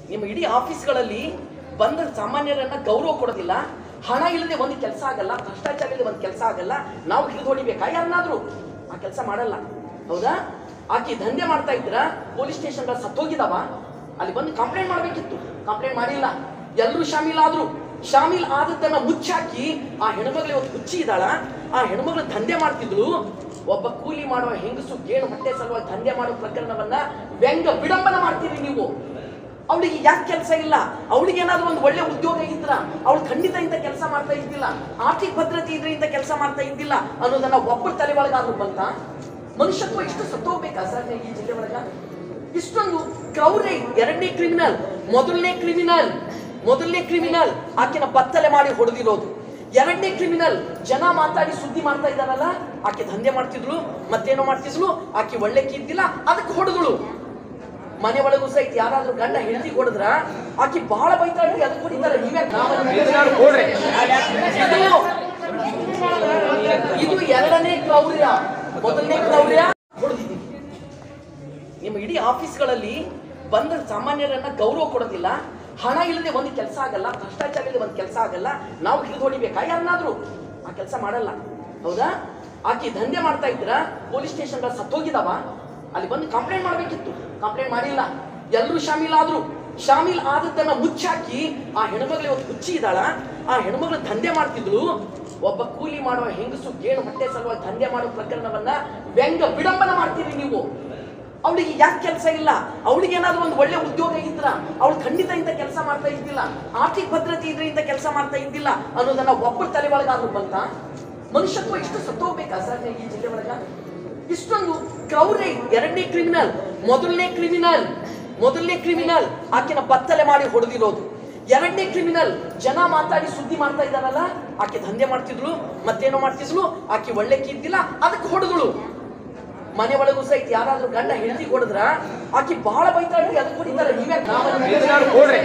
ನಿಮ್ಮ ಇಡೀ ಆಫೀಸ್ಗಳಲ್ಲಿ ಬಂದ ಸಾಮಾನ್ಯರನ್ನ ಗೌರವ ಕೊಡೋದಿಲ್ಲ ಹಣ ಇಲ್ಲದೆ ಒಂದು ಕೆಲಸ ಆಗಲ್ಲ ಭ್ರಷ್ಟಾಚಾರ ಇಲ್ಲದೆ ಒಂದು ಕೆಲಸ ಆಗಲ್ಲ ನಾವು ಹಿಡಿದು ಹೊಡಿಬೇಕಾ ಯಾರನ್ನಾದ್ರೂ ಆ ಕೆಲಸ ಮಾಡಲ್ಲ ಹೌದಾ ಆಕಿ ದಂಧೆ ಮಾಡ್ತಾ ಇದ್ರ ಪೊಲೀಸ್ ಸ್ಟೇಷನ್ ಸತ್ತೋಗಿದಾವ ಅಲ್ಲಿ ಬಂದು ಕಂಪ್ಲೇಂಟ್ ಮಾಡಬೇಕಿತ್ತು ಕಂಪ್ಲೇಂಟ್ ಮಾಡಿಲ್ಲ ಎಲ್ಲರೂ ಶಾಮೀಲಾದ್ರು ಶಾಮೀಲ್ ಆದದ್ದನ್ನ ಮುಚ್ಚಾಕಿ ಆ ಹೆಣ್ಮಗಳು ಇವತ್ತು ಹುಚ್ಚಿ ಇದ್ದಾಳ ಆ ಹೆಣ್ಮಗಳು ದಂಧೆ ಮಾಡ್ತಿದ್ಳು ಒಬ್ಬ ಕೂಲಿ ಮಾಡುವ ಹೆಂಗಸು ಗೇಣು ಹೊಟ್ಟೆ ಸಲುವಾಗಿ ದಂಧೆ ಮಾಡೋ ಪ್ರಕರಣವನ್ನ ವ್ಯಂಗ ವಿಡಂಬನ ಮಾಡ್ತೀರಿ ನೀವು ಅವಳಿಗೆ ಯಾಕೆ ಕೆಲಸ ಇಲ್ಲ ಅವಳಿಗೆ ಏನಾದ್ರೂ ಒಂದು ಒಳ್ಳೆ ಉದ್ಯೋಗ ಇದ್ರ ಅವಳು ಖಂಡಿತ ಇಂಥ ಕೆಲಸ ಮಾಡ್ತಾ ಇದ್ದಿಲ್ಲ ಆರ್ಥಿಕ ಭದ್ರತೆ ಇದ್ರೆ ಇಂಥ ಕೆಲಸ ಮಾಡ್ತಾ ಇದ್ದಿಲ್ಲ ಅನ್ನೋದನ್ನ ಒಬ್ಬರ ತಲೆ ಒಳಗಾದ್ರೂ ಬಂತ ಮನುಷ್ಯತ್ವ ಇಷ್ಟು ಸತ್ತೋಗ್ಬೇಕಾ ಸರ್ ಈ ಜಿಲ್ಲೆ ಒಳಗ ಇಷ್ಟೊಂದು ಕ್ರೌರ್ಯ ಎರಡನೇ ಕ್ರಿಮಿನಲ್ ಮೊದಲನೇ ಕ್ರಿಮಿನಲ್ ಮೊದಲನೇ ಕ್ರಿಮಿನಲ್ ಆಕೆನ ಬತ್ತಲೆ ಮಾಡಿ ಹೊಡೆದಿರೋದು ಎರಡನೇ ಕ್ರಿಮಿನಲ್ ಜನ ಮಾತಾಡಿ ಸುದ್ದಿ ಮಾಡ್ತಾ ಇದ್ದಾರಲ್ಲ ಆಕೆ ದಂಧೆ ಮಾಡ್ತಿದ್ಳು ಮತ್ತೇನೋ ಮಾಡ್ತಿದ್ಲು ಆಕೆ ಒಳ್ಳೆ ಕಿದ್ದಿಲ್ಲ ಅದಕ್ಕೆ ಹೊಡೆದಳು ಮನೆ ಒಳಗೂ ಸಹಿತ ಯಾರಾದ್ರೂ ಗಂಡ ಹೆಂಡತಿ ಹೊಡೆದ್ರ ಆಕಿ ಬಹಳ ಬೈತಾಳ್ರಿ ಅದಕ್ಕೆ ಹೊಡಿತಾರೆ ನೀವೇ ಇದು ಎರಡನೇ ಕ್ರೌರ್ಯ ಮೊದಲನೇ ಕ್ರೌರ್ಯ ಹೊಡೆದಿದ್ದೀವಿ ನಿಮ್ಮ ಇಡೀ ಆಫೀಸ್ಗಳಲ್ಲಿ ಬಂದ ಸಾಮಾನ್ಯರನ್ನ ಗೌರವ ಕೊಡೋದಿಲ್ಲ ಹಣ ಇಲ್ಲದೆ ಒಂದು ಕೆಲಸ ಆಗಲ್ಲ ಭ್ರಷ್ಟಾಚಾರ ಇಲ್ಲದೆ ಒಂದು ಕೆಲಸ ಆಗಲ್ಲ ನಾವು ಹಿಡಿದು ಹೊಡಿಬೇಕಾ ಯಾರನ್ನಾದ್ರೂ ಆ ಕೆಲಸ ಮಾಡಲ್ಲ ಹೌದಾ ಆಕಿ ದಂಧೆ ಮಾಡ್ತಾ ಇದ್ರ ಪೊಲೀಸ್ ಸ್ಟೇಷನ್ ಸತ್ತೋಗಿದಾವ ಅಲ್ಲಿ ಬಂದು ಕಂಪ್ಲೇಂಟ್ ಮಾಡಬೇಕಿತ್ತು ಕಂಪ್ಲೇಂಟ್ ಮಾಡಿಲ್ಲ ಎಲ್ಲರೂ ಶಾಮೀಲಾದ್ರು ಶಾಮೀಲ್ ಆದದ್ದನ್ನ ಮುಚ್ಚಾಕಿ ಆ ಹೆಣ್ಮಗಳು ಇವತ್ತು ಹುಚ್ಚಿ ಇದ್ದಾಳ ಆ ಹೆಣ್ಮಗಳು ದಂಧೆ ಮಾಡ್ತಿದ್ಳು ಒಬ್ಬ ಕೂಲಿ ಮಾಡುವ ಹೆಂಗಸು ಗೇಣು ಹೊಟ್ಟೆ ಸಲುವಾಗಿ ದಂಧೆ ಮಾಡೋ ಪ್ರಕರಣವನ್ನ ವ್ಯಂಗ ವಿಡಂಬನ ಮಾಡ್ತೀರಿ ನೀವು ಅವಳಿಗೆ ಯಾಕೆ ಕೆಲಸ ಇಲ್ಲ ಅವಳಿಗೆ ಏನಾದ್ರೂ ಒಂದು ಒಳ್ಳೆ ಉದ್ಯೋಗ ಇದ್ರ ಅವಳು ಖಂಡಿತ ಇಂಥ ಕೆಲಸ ಮಾಡ್ತಾ ಇದ್ದಿಲ್ಲ ಆರ್ಥಿಕ ಭದ್ರತೆ ಇದ್ರೆ ಇಂಥ ಕೆಲಸ ಮಾಡ್ತಾ ಇದ್ದಿಲ್ಲ ಅನ್ನೋದನ್ನ ಒಬ್ಬರ ತಲೆ ಒಳಗಾದ್ರೂ ಬಂತ ಮನುಷ್ಯತ್ವ ಇಷ್ಟು ಸತ್ತೋಗ್ಬೇಕಾ ಸರ್ ಈ ಜಿಲ್ಲೆ ಒಳಗ ಇಷ್ಟೊಂದು ಕ್ರೌರ್ಯ ಎರಡನೇ ಕ್ರಿಮಿನಲ್ ಮೊದಲನೇ ಕ್ರಿಮಿನಲ್ ಮೊದಲನೇ ಕ್ರಿಮಿನಲ್ ಆಕೆನ ಬತ್ತಲೆ ಮಾಡಿ ಹೊಡೆದಿರೋದು ಎರಡನೇ ಕ್ರಿಮಿನಲ್ ಜನ ಮಾತಾಡಿ ಸುದ್ದಿ ಮಾಡ್ತಾ ಇದ್ದಾರಲ್ಲ ಆಕೆ ದಂಧೆ ಮಾಡ್ತಿದ್ಳು ಮತ್ತೇನೋ ಮಾಡ್ತಿದ್ಲು ಆಕೆ ಒಳ್ಳೆ ಕಿದ್ದಿಲ್ಲ ಅದಕ್ಕೆ ಹೊಡೆದಳು ಮನೆ ಒಳಗೂ ಸಹಿತ ಯಾರಾದ್ರೂ ಗಂಡ ಹೆಂಡತಿ ಹೊಡೆದ್ರ ಆಕಿ ಬಹಳ ಬೈತಾಳ್ರಿ ಅದಕ್ಕೆ ಹೊಡಿತಾರೆ ನೀವೇ